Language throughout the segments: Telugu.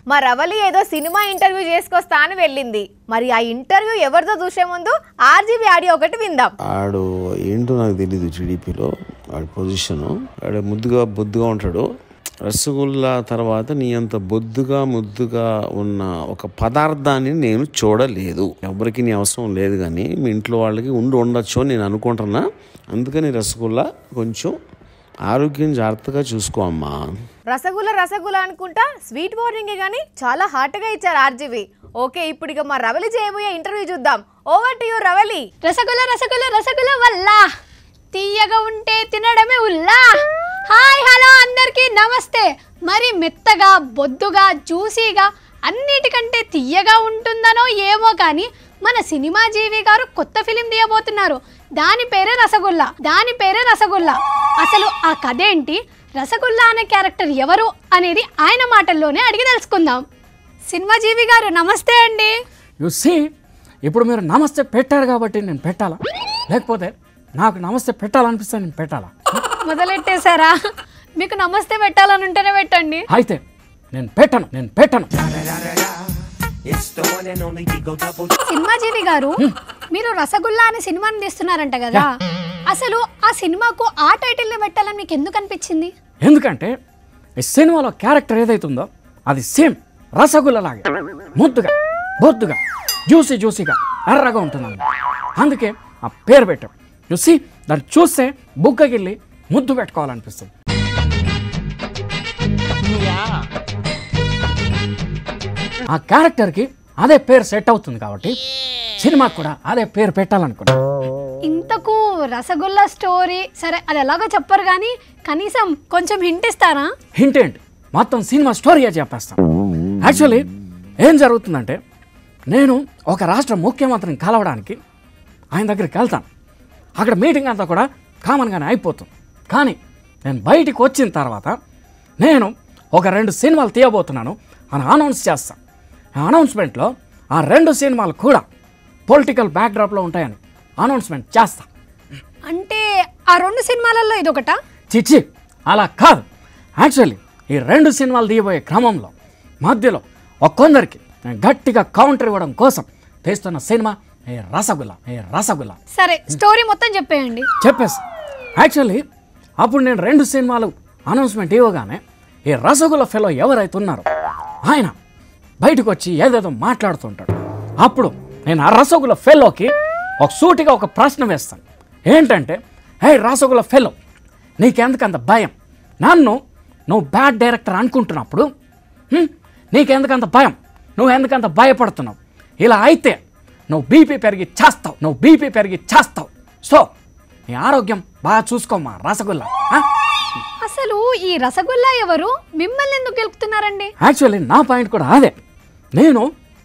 మా రవలి ఏదో సినిమా ఇంటర్వ్యూ చేసుకొస్తా అని వెళ్ళింది మరి ఆ ఇంటర్వ్యూ ఎవరితో చూసే ముందు ఆర్జీబీ ఆడియో ఒకటి విందాం ఆడు ఏంటో నాకు తెలీదు టీడీపీలో వాడి పొజిషను వాడు ముద్దుగా బొద్దుగా ఉంటాడు రసగుల్లా తర్వాత నీ అంత బొద్దుగా ముద్దుగా ఉన్న ఒక పదార్థాన్ని నేను చూడలేదు ఎవరికి నీ అవసరం లేదు కానీ మీ ఇంట్లో వాళ్ళకి ఉండి ఉండొచ్చు అని నేను అనుకుంటున్నా అందుకని రసగుల్లా కొంచెం ఆరోగ్యం జాగ్రత్తగా చూసుకో అమ్మా రసగుల్ల రసగుల్ల అనుకుంటా స్వీట్ వార్నింగే కానీ చాలా హాట్గా ఇచ్చారు ఆర్జీబీ ఓకే ఇప్పుడు ఇక మా రవలి చేయబోయే ఇంటర్వ్యూ చూద్దాం over to you Ravali rasagulla rasagulla rasagulla వల్ల తీయగా ఉంటే తినడమే ఉల్లా హాయ్ హలో అందరికీ నమస్తే మరి మెత్తగా బొద్దుగా జ్యూసీగా అన్నిటికంటే తీయగా ఉంటుందనో ఏమో కానీ మన సినిమా జీవి గారు కొత్త ఫిలిం తీయబోతున్నారు దాని పేరే రసగుల్లా దాని పేరే రసగుల్లా అసలు ఆ కథ ఏంటి రసగుల్లా అనే క్యారెక్టర్ ఎవరు అనేది ఆయన మాటల్లోనే అడిగి తెలుసుకుందాం సినిమా జీవి గారు నమస్తే అండి యు సీ ఇప్పుడు మీరు నమస్తే పెట్టారు కాబట్టి నేను పెట్టాలా లేకపోతే నాకు నమస్తే పెట్టాలనిపిస్తే నేను పెట్టాలా మొదలెట్టేశారా మీకు నమస్తే పెట్టాలని ఉంటేనే పెట్టండి అయితే నేను పెట్టను నేను పెట్టను సినిమా జీవి గారు మీరు రసగుల్లా అనే సినిమాని తీస్తున్నారంట కదా అసలు ఆ సినిమాకు ఆ టైటిల్ పెట్టాలని మీకు ఎందుకు అనిపించింది ఎందుకంటే ఈ సినిమాలో క్యారెక్టర్ ఏదైతుందో అది సేమ్ రసగుల్లలాగే ముద్దుగా బొద్దుగా జ్యూసీ జ్యూసీగా ఎర్రగా ఉంటుంది అందుకే ఆ పేరు పెట్టాం చూసి దాన్ని చూస్తే బుగ్గగిల్లి ముద్దు పెట్టుకోవాలనిపిస్తుంది ఆ క్యారెక్టర్కి అదే పేరు సెట్ అవుతుంది కాబట్టి సినిమాకి కూడా అదే పేరు పెట్టాలనుకున్నాను ఇంతకు రసగుల్లా స్టోరీ సరే అది ఎలాగో చెప్పరు కానీ కనీసం కొంచెం హింట్ ఇస్తారా హింట్ ఏంటి మొత్తం సినిమా స్టోరీయే చెప్పేస్తాను యాక్చువల్లీ ఏం జరుగుతుందంటే నేను ఒక రాష్ట్ర ముఖ్యమంత్రిని కలవడానికి ఆయన దగ్గరికి వెళ్తాను అక్కడ మీటింగ్ అంతా కూడా కామన్గానే అయిపోతుంది కానీ నేను బయటికి వచ్చిన తర్వాత నేను ఒక రెండు సినిమాలు తీయబోతున్నాను అని అనౌన్స్ చేస్తాను ఆ అనౌన్స్మెంట్లో ఆ రెండు సినిమాలు కూడా పొలిటికల్ బ్యాక్డ్రాప్లో ఉంటాయని అనౌన్స్మెంట్ చేస్తాను అంటే ఆ రెండు సినిమాలలో ఇదొకటా చిచ్చి అలా కాదు యాక్చువల్లీ ఈ రెండు సినిమాలు తీయబోయే క్రమంలో మధ్యలో ఒక కొందరికి నేను గట్టిగా కౌంటర్ ఇవ్వడం కోసం తీస్తున్న సినిమా ఏ రసగుల్ల ఏ రసగుల్ల సరే స్టోరీ మొత్తం చెప్పేయండి చెప్పేసి యాక్చువల్లీ అప్పుడు నేను రెండు సినిమాలు అనౌన్స్మెంట్ ఇవ్వగానే ఈ రసగుల్ల ఫెలో ఎవరైతే ఉన్నారో ఆయన బయటకు వచ్చి ఏదేదో మాట్లాడుతుంటాడు అప్పుడు నేను ఆ రసగుల్ల ఫెలోకి ఒక సూటిగా ఒక ప్రశ్న వేస్తాను ఏంటంటే హే రసగుల్ల ఫెలో నీకెందుకంత భయం నన్ను నువ్వు బ్యాడ్ డైరెక్టర్ అనుకుంటున్నప్పుడు హ్మ్, నీకెందుకంత భయం నువ్వు ఎందుకంత భయపడుతున్నావు ఇలా అయితే నువ్వు బీపీ పెరిగి చేస్తావు నువ్వు బీపీ పెరిగి చేస్తావు సో నీ ఆరోగ్యం బాగా చూసుకోమ్మా రసగుల్లా ఆ? అసలు ఈ రసగుల్లా ఎవరు మిమ్మల్ని ఎందుకు గెలుపుతున్నారండి యాక్చువల్లీ నా పాయింట్ కూడా అదే నేను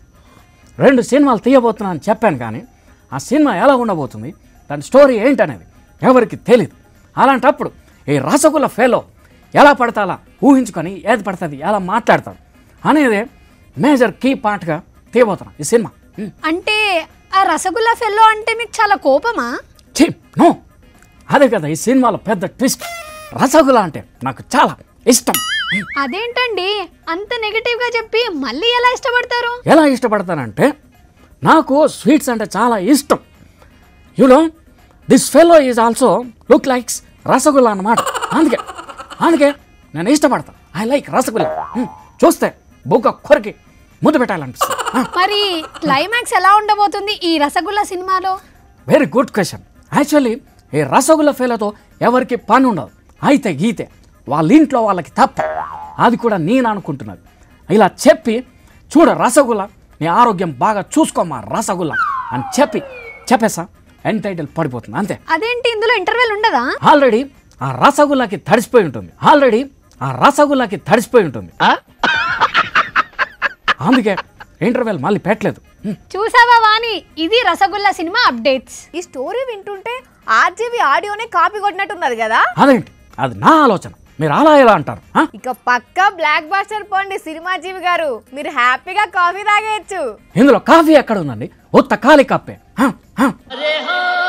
రెండు సినిమాలు తీయబోతున్నాను చెప్పాను కానీ ఆ సినిమా ఎలా ఉండబోతుంది దాని స్టోరీ ఏంటనేది ఎవరికి తెలియదు అలాంటప్పుడు ఈ రసగుల్ల ఫేలో ఎలా పడతా అలా ఊహించుకొని ఏది పడుతుంది ఎలా మాట్లాడతాడు అనేది మేజర్ కీ పార్ట్గా తీయబోతున్నాను ఈ సినిమా ఉమ్. అంటే ఆ రసగుల్లా ఫెల్లో అంటే మీకు చాలా కోపమా ఛీ నో అదే కదా ఈ సినిమాలో పెద్ద ట్విస్ట్ రసగుల్లా అంటే నాకు చాలా ఇష్టం అదేంటండి అంత నెగిటివ్ గా చెప్పి మళ్ళీ ఎలా ఇష్టపడతారు ఎలా ఇష్టపడతానంటే నాకు స్వీట్స్ అంటే చాలా ఇష్టం you know this fellow is also look likes rasagulla అన్నమాట అందుకే అందుకే నేను ఇష్టపడతాను ఐ లైక్ రసగుల్లా మ్, చూస్తే బుగ్గ కొరికి ముద్దు పెట్టాలనిపిస్తుంది మరి క్లైమాక్స్ ఎలా ఉండబోతుంది ఈ రసగుల్లా సినిమాలో వెరీ గుడ్ క్వశ్చన్ యాక్చువల్లీ ఈ రసగుల్ల ఫెలతో ఎవరికి పని ఉండదు అయితే గీతే వాళ్ళ ఇంట్లో వాళ్ళకి తప్ప అది కూడా నేను అనుకుంటున్నది ఇలా చెప్పి చూడ రసగుల్ల నీ ఆరోగ్యం బాగా చూసుకోమా రసగుల్ల అని చెప్పి చెప్పేసా ఎండ్ టైటిల్ పడిపోతుంది అంతే అదేంటి ఇందులో ఇంటర్వెల్ ఉండదా ఆల్రెడీ ఆ రసగుల్లకి తడిసిపోయి ఉంటుంది ఆల్రెడీ ఆ రసగుల్లకి తడిసిపోయి ఉంటుంది అందుకే ఇంటర్వెల్ మళ్ళీ పెట్టలేదు హ్మ్. చూసావా వాణి ఇది రసగుల్లా సినిమా అప్డేట్స్ ఈ స్టోరీ వింటుంటే ఆర్జీబీ ఆడియోనే కాపీ కొట్టినట్టున్నది కదా అదేంటి అది నా ఆలోచన మీరు అలా ఎలా అంటారు ఆ? ఇక పక్కా బ్లాక్ బాస్టర్ పోండి సినిమా జీవి గారు మీరు హ్యాపీగా కాఫీ తాగేయచ్చు ఇందులో కాఫీ ఎక్కడ ఉందండి ఉత్త ఖాళీ కప్పే హ, హ.